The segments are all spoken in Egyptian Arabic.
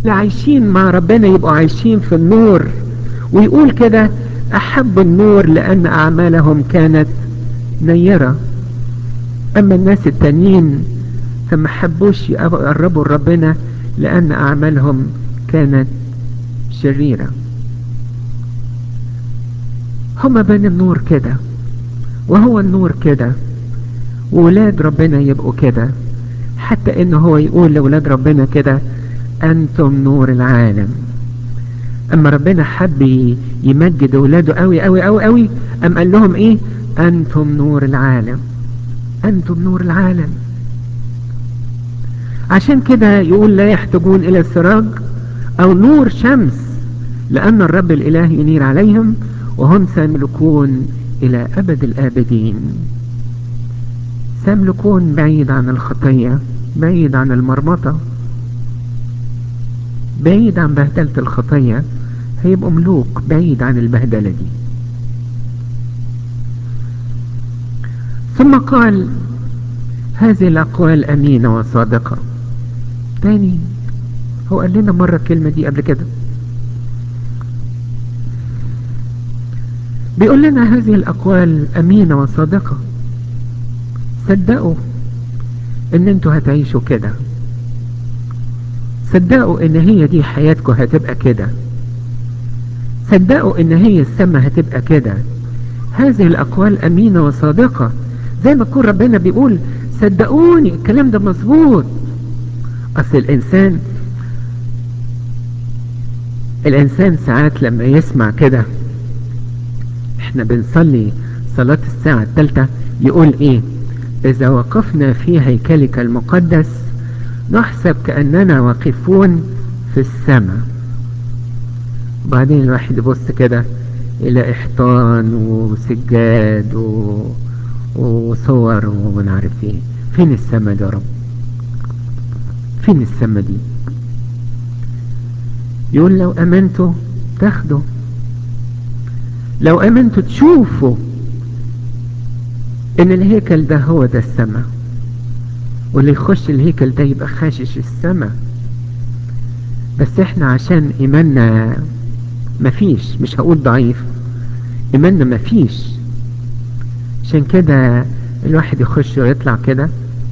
اللي عايشين مع ربنا يبقوا عايشين في النور ويقول كده أحب النور لأن أعمالهم كانت نيرة أما الناس التانيين فما حبوش يقربوا لربنا لأن أعمالهم كانت شريرة هما بين النور كده وهو النور كده وولاد ربنا يبقوا كده حتى انه هو يقول لولاد ربنا كده انتم نور العالم اما ربنا حب يمجد ولاده قوي قوي قوي قوي ام قال لهم ايه انتم نور العالم انتم نور العالم عشان كده يقول لا يحتاجون الى السراج او نور شمس لان الرب الاله ينير عليهم وهم سيملكون الى ابد الابدين سيملكون بعيد عن الخطية بعيد عن المرمطة بعيد عن بهدلة الخطية هيبقوا ملوك بعيد عن البهدلة دي ثم قال هذه الأقوال أمينة وصادقة تاني هو قال لنا مرة الكلمة دي قبل كده بيقول لنا هذه الأقوال أمينة وصادقة صدقوا ان انتوا هتعيشوا كده صدقوا ان هي دي حياتكم هتبقى كده صدقوا ان هي السماء هتبقى كده هذه الاقوال امينة وصادقة زي ما يكون ربنا بيقول صدقوني الكلام ده مظبوط اصل الانسان الانسان ساعات لما يسمع كده احنا بنصلي صلاة الساعة الثالثة يقول ايه إذا وقفنا في هيكلك المقدس نحسب كأننا واقفون في السماء وبعدين الواحد يبص كده إلى إحيطان وسجاد و... وصور ومن عارف ايه فين السماء ده يا رب فين السماء دي يقول لو امنتوا تاخدوا لو امنتوا تشوفوا ان الهيكل ده هو ده السماء واللي يخش الهيكل ده يبقى خاشش السماء بس احنا عشان ايماننا مفيش مش هقول ضعيف ايماننا مفيش عشان كده الواحد يخش ويطلع كده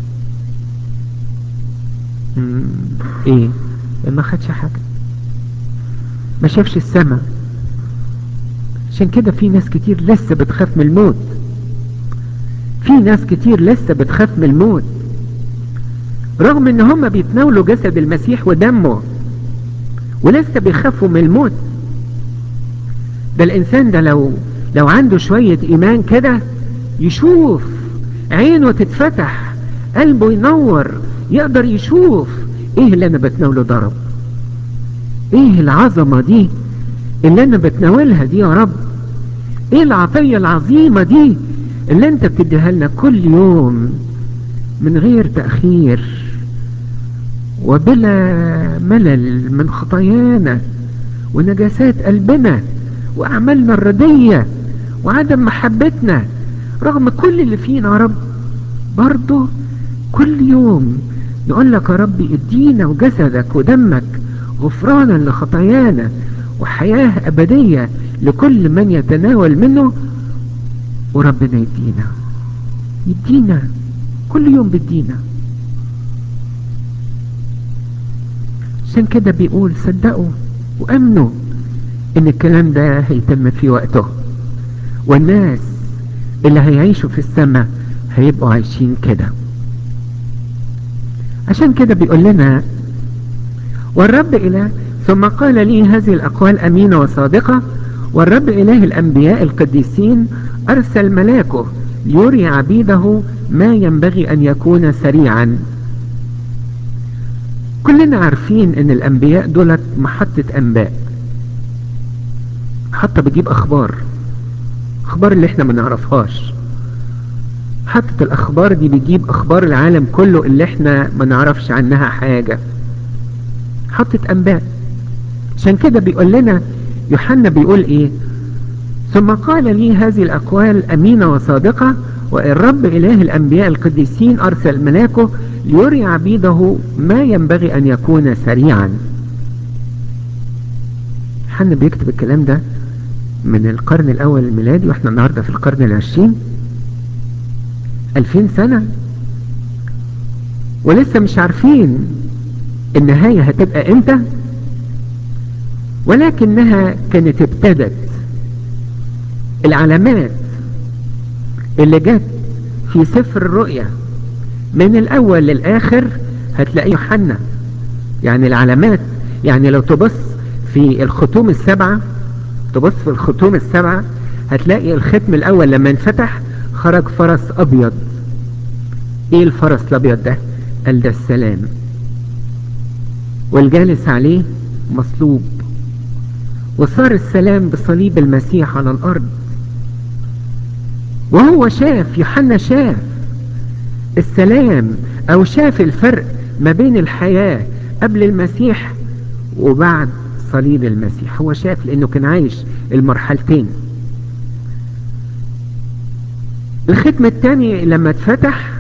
ايه ما خدش حاجة ما شافش السماء عشان كده في ناس كتير لسه بتخاف من الموت في ناس كتير لسه بتخاف من الموت رغم ان هم بيتناولوا جسد المسيح ودمه ولسه بيخافوا من الموت ده الانسان ده لو لو عنده شوية ايمان كده يشوف عينه تتفتح قلبه ينور يقدر يشوف ايه اللي انا بتناوله ده رب ايه العظمة دي اللي انا بتناولها دي يا رب ايه العطية العظيمة دي اللي انت بتديها لنا كل يوم من غير تأخير وبلا ملل من خطايانا ونجاسات قلبنا وأعمالنا الردية وعدم محبتنا رغم كل اللي فينا يا رب برضه كل يوم نقول لك يا رب ادينا وجسدك ودمك غفرانا لخطايانا وحياة أبدية لكل من يتناول منه وربنا يدينا يدينا كل يوم بيدينا عشان كده بيقول صدقوا وامنوا ان الكلام ده هيتم في وقته والناس اللي هيعيشوا في السماء هيبقوا عايشين كده عشان كده بيقول لنا والرب إله ثم قال لي هذه الأقوال أمينة وصادقة والرب إله الأنبياء القديسين أرسل ملاكه ليري عبيده ما ينبغي أن يكون سريعا كلنا عارفين ان الانبياء دولت محطة انباء محطة بتجيب اخبار اخبار اللي احنا ما نعرفهاش محطة الاخبار دي بتجيب اخبار العالم كله اللي احنا ما نعرفش عنها حاجة محطة انباء عشان كده بيقول لنا يوحنا بيقول ايه ثم قال لي هذه الاقوال امينة وصادقة والرب اله الانبياء القديسين ارسل ملاكه ليري عبيده ما ينبغي ان يكون سريعا يوحنا بيكتب الكلام ده من القرن الاول الميلادي واحنا النهاردة في القرن العشرين الفين سنة ولسه مش عارفين النهاية هتبقى امتى ولكنها كانت ابتدت العلامات اللي جت في سفر الرؤيا من الاول للاخر هتلاقي يوحنا يعني العلامات يعني لو تبص في الختوم السبعة تبص في الختوم السبعة هتلاقي الختم الاول لما انفتح خرج فرس ابيض ايه الفرس الابيض ده قال ده السلام والجالس عليه مصلوب وصار السلام بصليب المسيح على الارض وهو شاف يوحنا شاف السلام او شاف الفرق ما بين الحياة قبل المسيح وبعد صليب المسيح هو شاف لانه كان عايش المرحلتين الختم الثاني لما اتفتح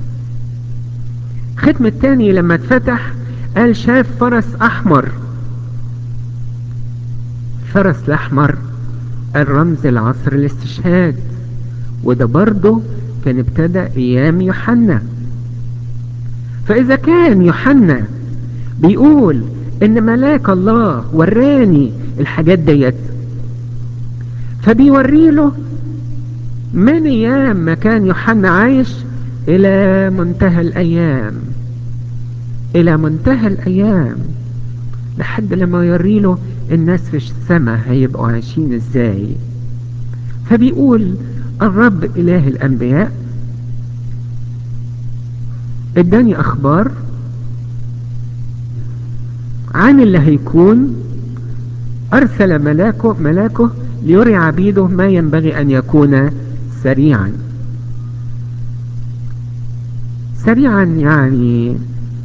الختم الثاني لما اتفتح قال شاف فرس احمر الفرس الاحمر الرمز العصر الاستشهاد وده برضه كان ابتدى ايام يوحنا فاذا كان يوحنا بيقول ان ملاك الله وراني الحاجات ديت فبيوري له من ايام ما كان يوحنا عايش الى منتهى الايام الى منتهى الايام لحد لما يوري له الناس في السماء هيبقوا عايشين ازاي فبيقول الرب اله الانبياء اداني اخبار عن اللي هيكون ارسل ملاكه ملاكه ليري عبيده ما ينبغي ان يكون سريعا سريعا يعني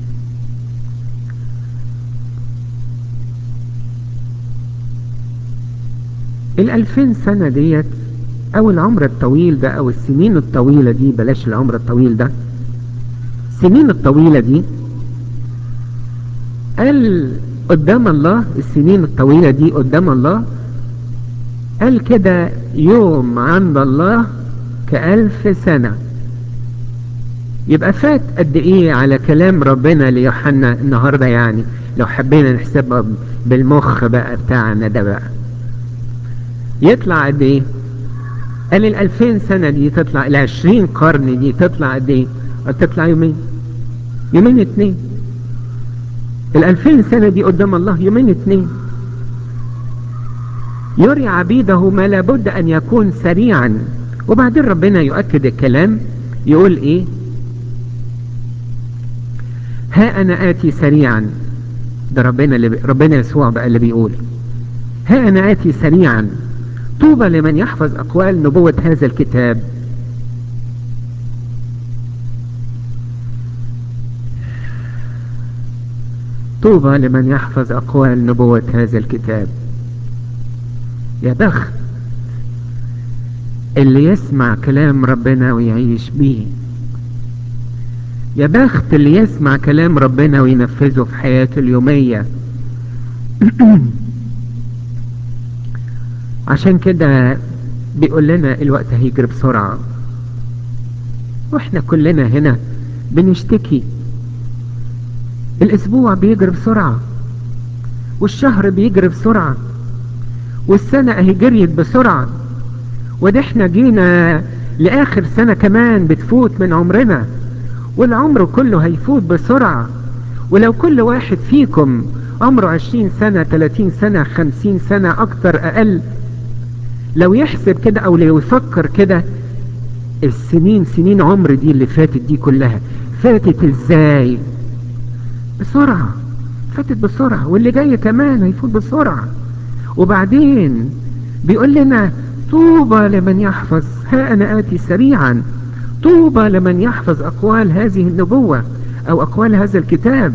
الالفين سنة ديت او العمر الطويل ده او السنين الطويلة دي بلاش العمر الطويل ده السنين الطويلة دي قال قدام الله السنين الطويلة دي قدام الله قال كده يوم عند الله كألف سنة يبقى فات قد ايه على كلام ربنا ليوحنا النهاردة يعني لو حبينا نحسبها بالمخ بقى بتاعنا ده بقى يطلع قد ايه قال الالفين سنة دي تطلع العشرين قرن دي تطلع قد ايه تطلع يومين يومين اتنين الالفين سنة دي قدام الله يومين اتنين يري عبيده ما لابد ان يكون سريعا وبعدين ربنا يؤكد الكلام يقول ايه ها انا اتي سريعا ده ربنا اللي بي... ربنا يسوع بقى اللي بيقول ها انا اتي سريعا طوبى لمن يحفظ اقوال نبوة هذا الكتاب طوبى لمن يحفظ اقوال نبوة هذا الكتاب يا بخت اللي يسمع كلام ربنا ويعيش بيه يا بخت اللي يسمع كلام ربنا وينفذه في حياته اليومية عشان كده بيقول لنا الوقت هيجري بسرعة واحنا كلنا هنا بنشتكي الاسبوع بيجري بسرعة والشهر بيجري بسرعة والسنة اهي جريت بسرعة وده احنا جينا لاخر سنة كمان بتفوت من عمرنا والعمر كله هيفوت بسرعة ولو كل واحد فيكم عمره عشرين سنة تلاتين سنة خمسين سنة اكتر اقل لو يحسب كده او لو يفكر كده السنين سنين عمر دي اللي فاتت دي كلها فاتت ازاي بسرعة فاتت بسرعة واللي جاي كمان هيفوت بسرعة وبعدين بيقول لنا طوبى لمن يحفظ ها انا اتي سريعا طوبى لمن يحفظ اقوال هذه النبوة او اقوال هذا الكتاب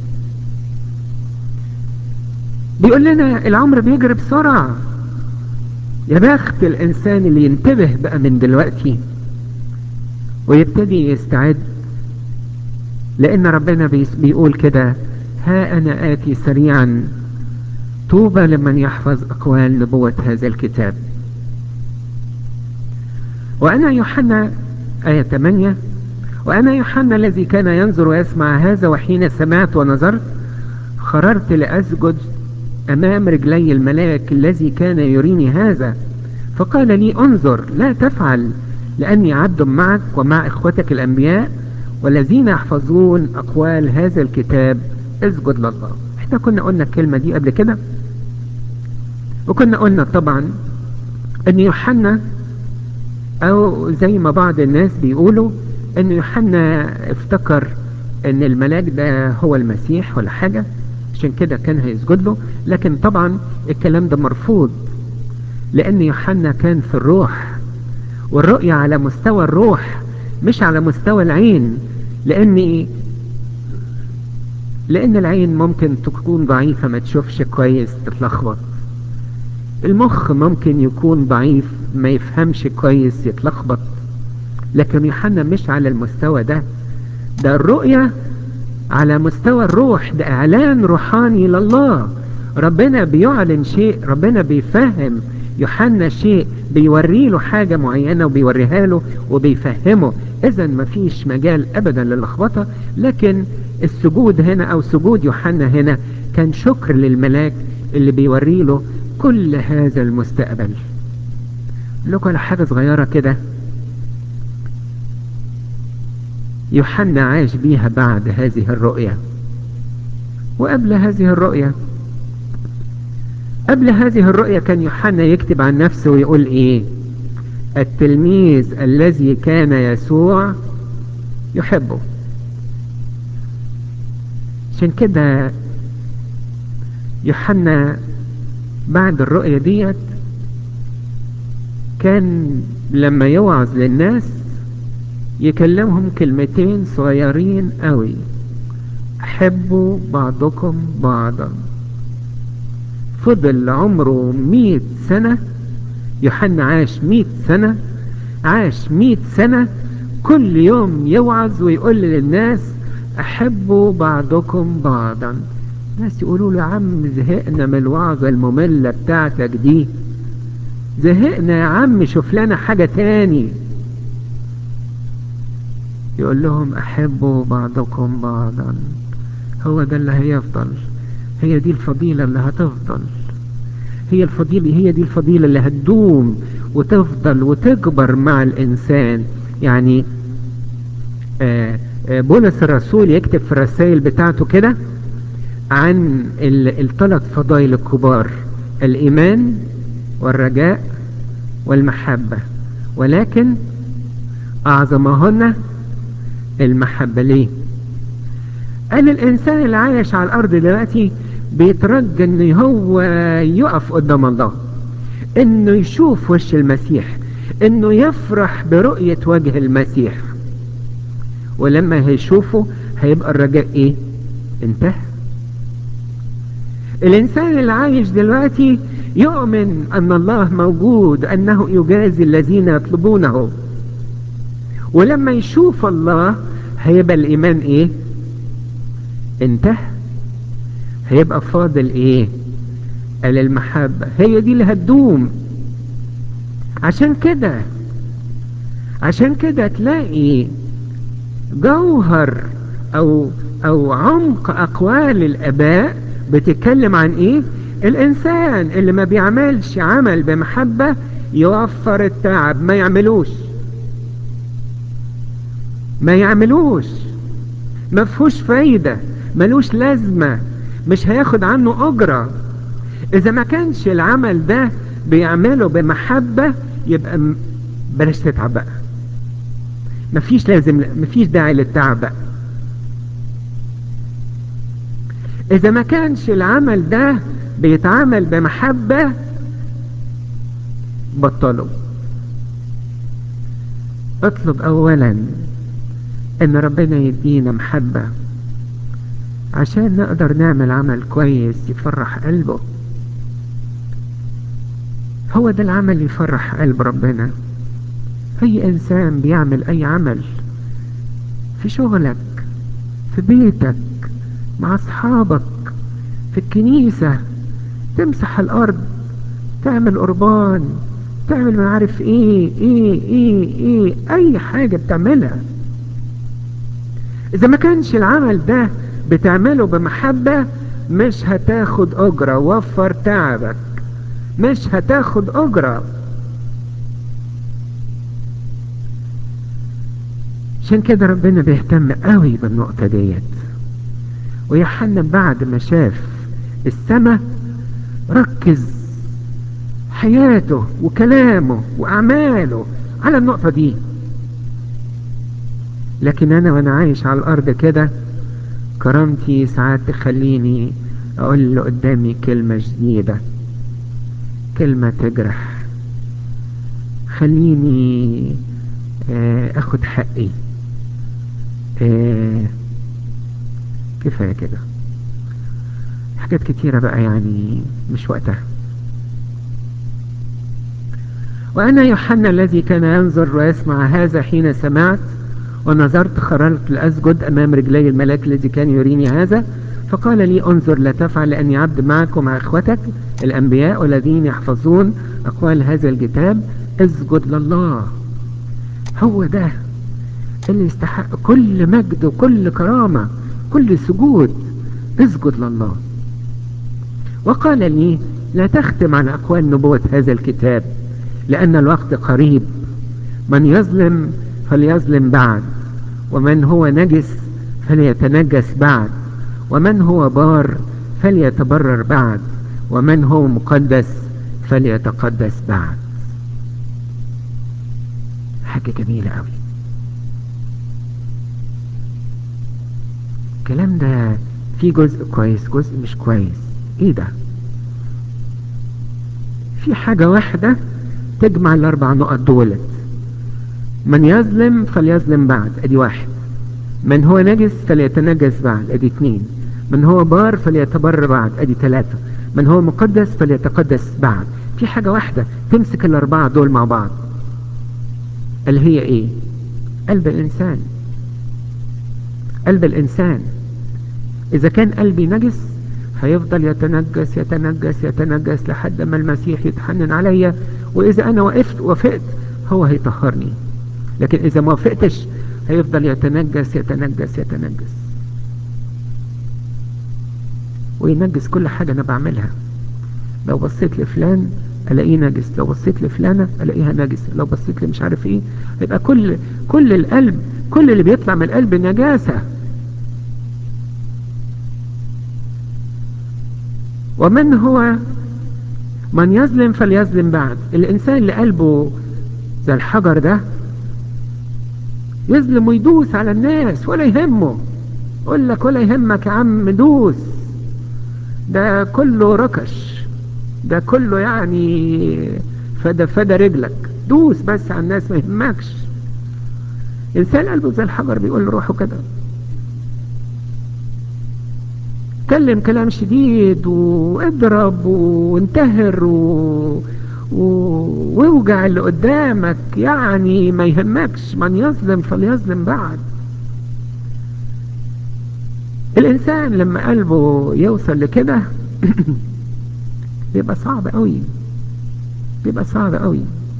بيقول لنا العمر بيجري بسرعة يا بخت الانسان اللي ينتبه بقى من دلوقتي ويبتدي يستعد لان ربنا بيقول كده ها انا اتي سريعا طوبى لمن يحفظ أقوال نبوة هذا الكتاب وأنا يوحنا آية 8 وأنا يوحنا الذي كان ينظر ويسمع هذا وحين سمعت ونظرت خررت لأسجد أمام رجلي الملاك الذي كان يريني هذا فقال لي انظر لا تفعل لأني عبد معك ومع إخوتك الأنبياء والذين يحفظون أقوال هذا الكتاب اسجد لله احنا كنا قلنا الكلمة دي قبل كده وكنا قلنا طبعا ان يوحنا او زي ما بعض الناس بيقولوا ان يوحنا افتكر ان الملاك ده هو المسيح ولا حاجة عشان كده كان هيسجد له لكن طبعا الكلام ده مرفوض لان يوحنا كان في الروح والرؤية على مستوى الروح مش على مستوى العين لان لان العين ممكن تكون ضعيفة ما تشوفش كويس تتلخبط المخ ممكن يكون ضعيف ما يفهمش كويس يتلخبط لكن يوحنا مش على المستوى ده ده الرؤية على مستوى الروح ده اعلان روحاني لله ربنا بيعلن شيء ربنا بيفهم يوحنا شيء بيوري له حاجة معينة وبيوريها له وبيفهمه اذا مفيش مجال ابدا للخبطة لكن السجود هنا او سجود يوحنا هنا كان شكر للملاك اللي بيوري له كل هذا المستقبل لكم على حاجة صغيرة كده يوحنا عاش بيها بعد هذه الرؤية وقبل هذه الرؤية قبل هذه الرؤية كان يوحنا يكتب عن نفسه ويقول ايه التلميذ الذي كان يسوع يحبه عشان كده يوحنا بعد الرؤية ديت كان لما يوعظ للناس يكلمهم كلمتين صغيرين قوي حبوا بعضكم بعضا فضل عمره مئة سنة يوحنا عاش مئة سنة عاش مئة سنة كل يوم يوعظ ويقول للناس احبوا بعضكم بعضا ناس يقولوا له يا عم زهقنا من الوعظة المملة بتاعتك دي زهقنا يا عم شوف لنا حاجة تاني يقول لهم احبوا بعضكم بعضا هو ده اللي هيفضل هي دي الفضيلة اللي هتفضل هي الفضيلة هي دي الفضيلة اللي هتدوم وتفضل وتكبر مع الإنسان يعني آه آه بولس الرسول يكتب في الرسائل بتاعته كده عن الثلاث فضائل الكبار الإيمان والرجاء والمحبة ولكن أعظمهن المحبة ليه قال الإنسان اللي عايش على الأرض دلوقتي بيترجى ان هو يقف قدام الله انه يشوف وش المسيح انه يفرح برؤية وجه المسيح ولما هيشوفه هيبقى الرجاء ايه انتهى الانسان اللي عايش دلوقتي يؤمن ان الله موجود انه يجازي الذين يطلبونه ولما يشوف الله هيبقى الايمان ايه انتهى هيبقى فاضل ايه قال المحبة هي دي اللي هتدوم عشان كده عشان كده تلاقي جوهر او او عمق اقوال الاباء بتتكلم عن ايه الانسان اللي ما بيعملش عمل بمحبة يوفر التعب ما يعملوش ما يعملوش ما فيهوش فايدة ملوش لازمة مش هياخد عنه اجرة اذا ما كانش العمل ده بيعمله بمحبة يبقى بلاش تتعب بقى مفيش لازم مفيش داعي للتعب بقى اذا ما كانش العمل ده بيتعمل بمحبة بطله اطلب اولا ان ربنا يدينا محبة عشان نقدر نعمل عمل كويس يفرح قلبه هو ده العمل يفرح قلب ربنا اي انسان بيعمل اي عمل في شغلك في بيتك مع اصحابك في الكنيسة تمسح الارض تعمل قربان تعمل ما عارف ايه ايه ايه ايه اي حاجة بتعملها اذا ما كانش العمل ده بتعمله بمحبة مش هتاخد اجرة وفر تعبك مش هتاخد اجرة عشان كده ربنا بيهتم قوي بالنقطة ديت ويوحنا بعد ما شاف السماء ركز حياته وكلامه وأعماله على النقطة دي لكن أنا وأنا عايش على الأرض كده كرامتي ساعات تخليني أقول اللي قدامي كلمة جديدة كلمة تجرح خليني أخد حقي كفاية كده حاجات كتيرة بقى يعني مش وقتها وأنا يوحنا الذي كان ينظر ويسمع هذا حين سمعت ونظرت خرجت لأسجد أمام رجلي الملاك الذي كان يريني هذا فقال لي انظر لا تفعل لأني عبد معك ومع إخوتك الأنبياء والذين يحفظون أقوال هذا الكتاب اسجد لله هو ده اللي يستحق كل مجد وكل كرامة كل سجود اسجد لله وقال لي لا تختم على أقوال نبوة هذا الكتاب لأن الوقت قريب من يظلم فليظلم بعد ومن هو نجس فليتنجس بعد ومن هو بار فليتبرر بعد ومن هو مقدس فليتقدس بعد حاجة جميلة قوي الكلام ده في جزء كويس جزء مش كويس ايه ده في حاجة واحدة تجمع الاربع نقط دولت من يظلم فليظلم بعد ادي واحد من هو نجس فليتنجس بعد ادي اثنين من هو بار فليتبر بعد ادي ثلاثة من هو مقدس فليتقدس بعد في حاجة واحدة تمسك الاربعة دول مع بعض اللي هي ايه قلب الانسان قلب الانسان اذا كان قلبي نجس هيفضل يتنجس يتنجس يتنجس لحد ما المسيح يتحنن عليا واذا انا وقفت وافقت هو هيطهرني لكن اذا ما وافقتش هيفضل يتنجس يتنجس يتنجس وينجس كل حاجة انا بعملها لو بصيت لفلان الاقيه نجس لو بصيت لفلانة الاقيها نجس لو بصيت لي مش عارف ايه يبقى كل كل القلب كل اللي بيطلع من القلب نجاسة ومن هو من يظلم فليظلم بعد الانسان اللي قلبه زي الحجر ده يظلم ويدوس على الناس ولا يهمه يقول لك ولا يهمك يا عم دوس ده كله ركش ده كله يعني فدا فدا رجلك دوس بس على الناس ما يهمكش انسان قلبه زي الحجر بيقول روحه كده اتكلم كلام شديد واضرب وانتهر و... و... واوجع اللي قدامك يعني ما يهمكش من يظلم فليظلم بعد الانسان لما قلبه يوصل لكده بيبقى صعب قوي بيبقى صعب قوي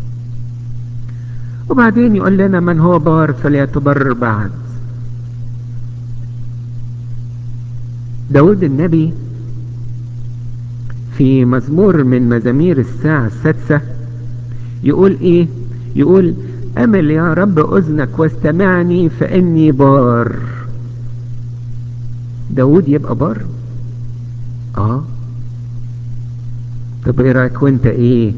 وبعدين يقول لنا من هو بار فليتبرر بعد داود النبي في مزمور من مزامير الساعة السادسة يقول ايه يقول امل يا رب اذنك واستمعني فاني بار داود يبقى بار اه طب ايه رايك وانت ايه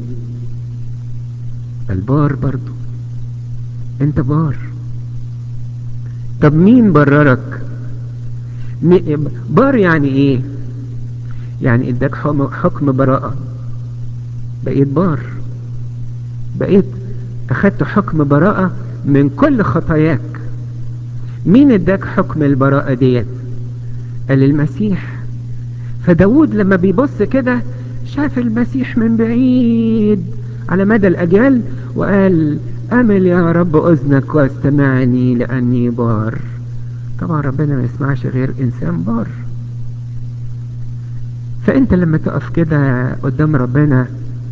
البار برضو انت بار طب مين بررك بار يعني ايه يعني اداك حكم براءة بقيت بار بقيت اخدت حكم براءة من كل خطاياك مين اداك حكم البراءة ديت قال المسيح فداود لما بيبص كده شاف المسيح من بعيد على مدى الاجيال وقال امل يا رب اذنك واستمعني لاني بار طبعا ربنا ما يسمعش غير انسان بار فانت لما تقف كده قدام ربنا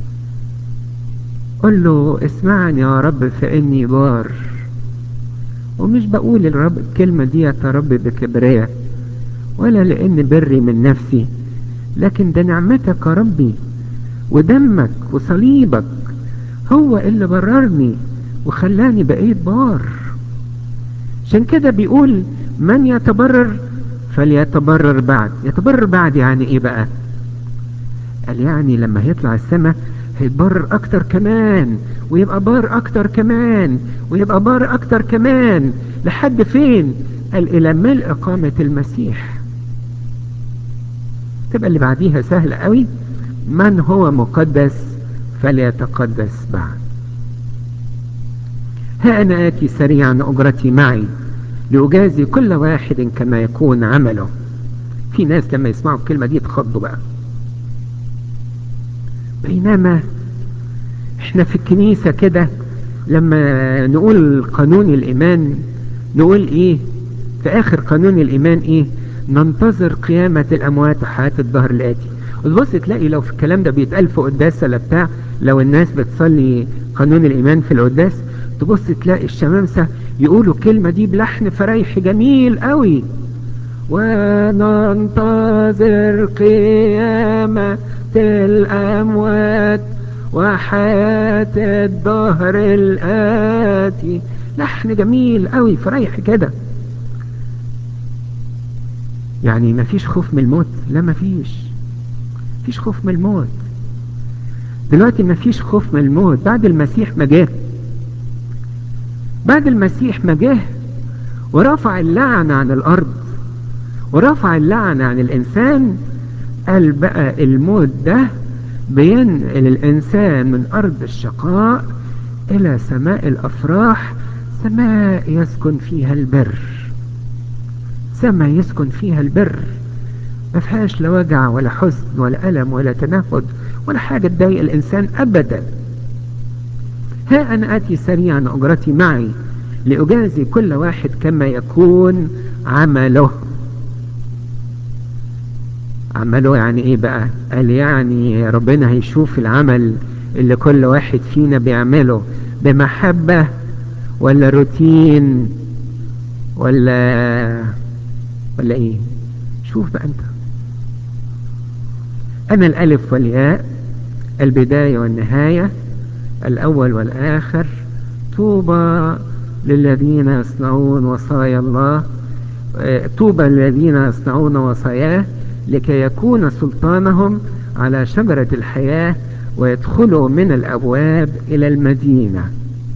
قل له اسمعني يا رب فاني بار ومش بقول الرب الكلمة دي يا رب بكبرياء ولا لان بري من نفسي لكن ده نعمتك يا ربي ودمك وصليبك هو اللي بررني وخلاني بقيت بار عشان كده بيقول من يتبرر فليتبرر بعد يتبرر بعد يعني ايه بقى قال يعني لما هيطلع السماء هيتبرر اكتر كمان ويبقى بار اكتر كمان ويبقى بار اكتر كمان لحد فين قال الى ملء قامة المسيح تبقى اللي بعديها سهلة قوي من هو مقدس فليتقدس بعد ها أنا آتي سريعا أجرتي معي لأجازي كل واحد كما يكون عمله في ناس لما يسمعوا الكلمة دي يتخضوا بقى بينما احنا في الكنيسة كده لما نقول قانون الإيمان نقول ايه في آخر قانون الإيمان ايه ننتظر قيامة الأموات وحياة الظهر الآتي وتبص تلاقي لو في الكلام ده بيتقال في قداس ولا بتاع لو الناس بتصلي قانون الإيمان في القداس تبص تلاقي الشمامسة يقولوا الكلمة دي بلحن فريح جميل قوي وننتظر قيامة الأموات وحياة الظهر الآتي لحن جميل قوي فريح كده يعني ما فيش خوف من الموت لا ما فيش فيش خوف من الموت دلوقتي ما فيش خوف من الموت بعد المسيح ما جه بعد المسيح ما جه ورفع اللعنة عن الأرض ورفع اللعنة عن الإنسان قال بقى الموت ده بينقل الإنسان من أرض الشقاء إلى سماء الأفراح سماء يسكن فيها البر سماء يسكن فيها البر ما فيهاش لا وجع ولا حزن ولا ألم ولا تنهد ولا حاجة تضايق الإنسان أبدا ها أنا آتي سريعا أجرتي معي لأجازي كل واحد كما يكون عمله عمله يعني ايه بقى قال يعني ربنا هيشوف العمل اللي كل واحد فينا بيعمله بمحبة ولا روتين ولا ولا ايه شوف بقى انت انا الالف والياء البداية والنهاية الاول والاخر طوبى للذين يصنعون وصايا الله طوبى للذين يصنعون وصاياه لكي يكون سلطانهم على شجرة الحياة ويدخلوا من الأبواب إلى المدينة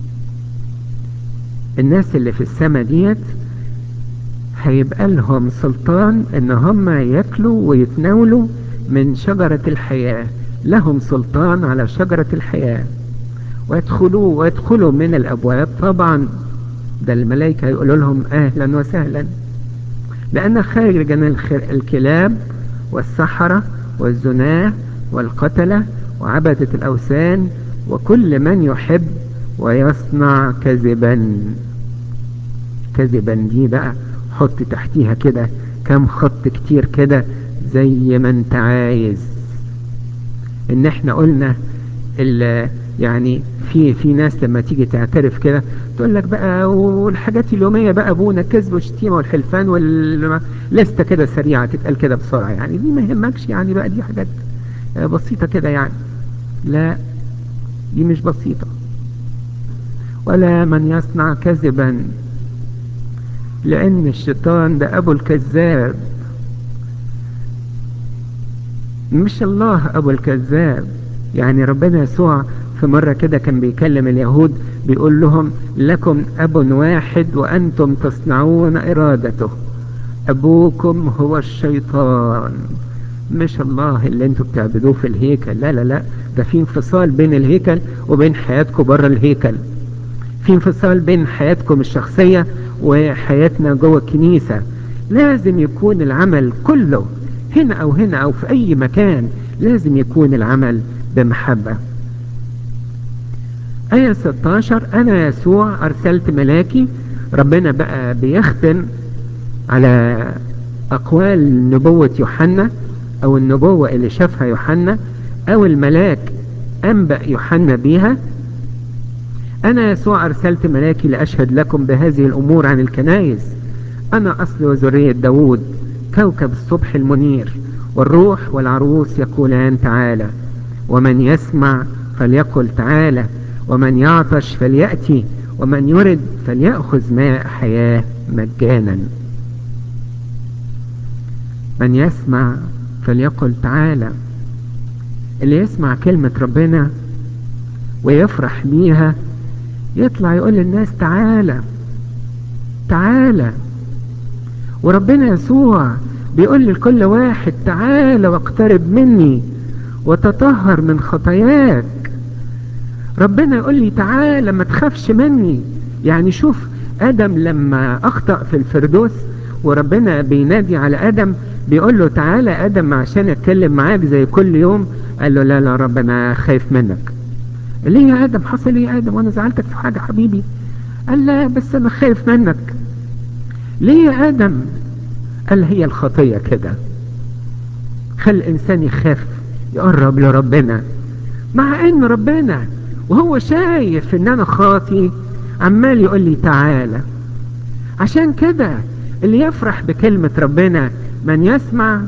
الناس اللي في السماء ديت هيبقى لهم سلطان ان هم ياكلوا ويتناولوا من شجرة الحياة لهم سلطان على شجرة الحياة ويدخلوا ويدخلوا من الأبواب طبعا ده الملائكة يقولوا لهم أهلا وسهلا لأن خارج الكلاب والسحرة والزناه والقتلة وعبدة الأوثان وكل من يحب ويصنع كذبا كذبا دي بقى حط تحتيها كده كم خط كتير كده زي ما انت عايز ان احنا قلنا يعني في في ناس لما تيجي تعترف كده تقول لك بقى والحاجات اليوميه بقى ابونا الكذب والشتيمه والحلفان واللسته كده سريعه تتقال كده بسرعه يعني دي ما يهمكش يعني بقى دي حاجات بسيطه كده يعني لا دي مش بسيطه ولا من يصنع كذبا لان الشيطان ده ابو الكذاب مش الله ابو الكذاب يعني ربنا يسوع في مرة كده كان بيكلم اليهود بيقول لهم لكم أب واحد وأنتم تصنعون إرادته أبوكم هو الشيطان مش الله اللي انتوا بتعبدوه في الهيكل لا لا لا ده في انفصال بين الهيكل وبين حياتكم بره الهيكل في انفصال بين حياتكم الشخصية وحياتنا جوه الكنيسة لازم يكون العمل كله هنا أو هنا أو في أي مكان لازم يكون العمل بمحبة آية 16 أنا يسوع أرسلت ملاكي ربنا بقى بيختم على أقوال نبوة يوحنا او النبوة اللي شافها يوحنا او الملاك انبأ يوحنا بيها انا يسوع ارسلت ملاكي لاشهد لكم بهذه الامور عن الكنائس انا اصل وذرية داود كوكب الصبح المنير والروح والعروس يقولان تعالى ومن يسمع فليقل تعالى ومن يعطش فليأتي ومن يرد فليأخذ ماء حياة مجانا من يسمع فليقل تعالى اللي يسمع كلمة ربنا ويفرح بيها يطلع يقول للناس تعالى تعالى وربنا يسوع بيقول لكل واحد تعالى واقترب مني وتطهر من خطاياك ربنا يقول لي تعالى ما تخافش مني يعني شوف ادم لما اخطأ في الفردوس وربنا بينادي على ادم بيقول له تعالى ادم عشان اتكلم معاك زي كل يوم قال له لا لا رب انا خايف منك ليه يا ادم حصل ايه يا ادم وانا زعلتك في حاجة حبيبي قال لا بس انا خايف منك ليه يا ادم قال هي الخطية كده خلي الانسان يخاف يقرب لربنا مع ان ربنا وهو شايف ان انا خاطي عمال يقول لي تعالى عشان كده اللي يفرح بكلمة ربنا من يسمع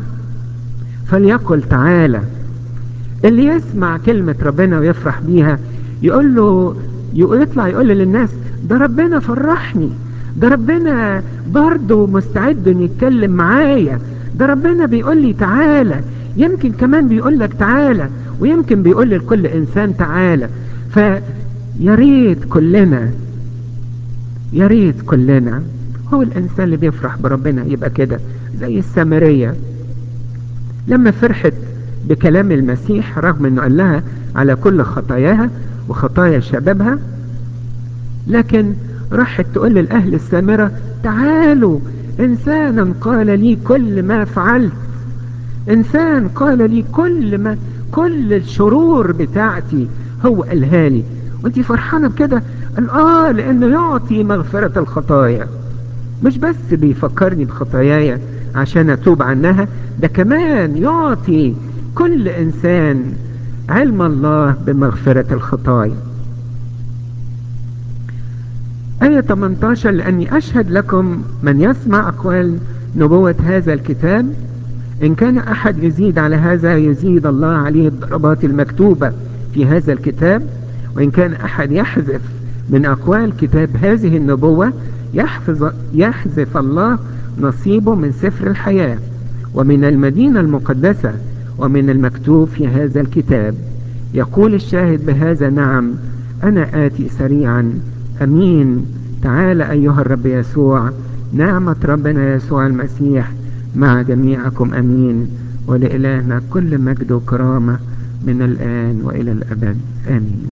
فليقل تعالى اللي يسمع كلمة ربنا ويفرح بيها يقول له يطلع يقول للناس ده ربنا فرحني ده ربنا برضه مستعد ان يتكلم معايا ده ربنا بيقول لي تعالى يمكن كمان بيقول لك تعالى ويمكن بيقول لكل انسان تعالى فيا ريت كلنا يا ريت كلنا هو الانسان اللي بيفرح بربنا يبقى كده زي السامرية لما فرحت بكلام المسيح رغم انه قال لها على كل خطاياها وخطايا شبابها لكن راحت تقول للأهل السامرة تعالوا إنسانا قال لي كل ما فعلت إنسان قال لي كل ما كل الشرور بتاعتي هو قالها لي وانت فرحانة بكده قال آه لأنه يعطي مغفرة الخطايا مش بس بيفكرني بخطاياي عشان أتوب عنها ده كمان يعطي كل إنسان علم الله بمغفرة الخطايا آية 18 لأني أشهد لكم من يسمع أقوال نبوة هذا الكتاب إن كان أحد يزيد على هذا يزيد الله عليه الضربات المكتوبة في هذا الكتاب وإن كان أحد يحذف من أقوال كتاب هذه النبوة يحفظ يحذف الله نصيبه من سفر الحياة ومن المدينة المقدسة ومن المكتوب في هذا الكتاب يقول الشاهد بهذا نعم أنا آتي سريعا أمين تعال أيها الرب يسوع نعمة ربنا يسوع المسيح مع جميعكم أمين ولإلهنا كل مجد وكرامة من الآن وإلى الأبد آمين